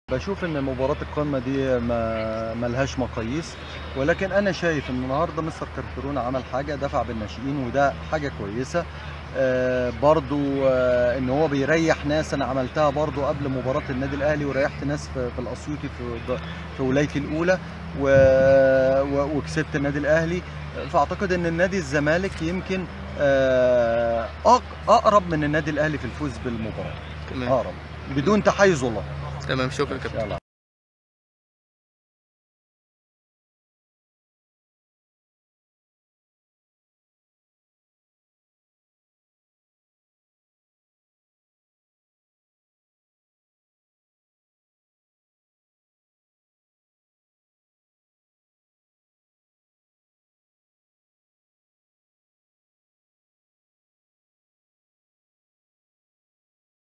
بشوف ان مباراة القمة دي ما ملهاش مقاييس ولكن انا شايف ان النهارده مستر كارترون عمل حاجة دفع بالناشئين وده حاجة كويسة آه برضو آه ان هو بيريح ناس انا عملتها برضو قبل مباراة النادي الاهلي وريحت ناس في, في الاسيوطي في, في ولايتي الاولى و و وكسبت النادي الاهلي فاعتقد ان النادي الزمالك يمكن آه أق- اقرب من النادي الاهلي في الفوز بالمباراة تمام اقرب بدون تحيز والله تمام شكرا كابتن يلا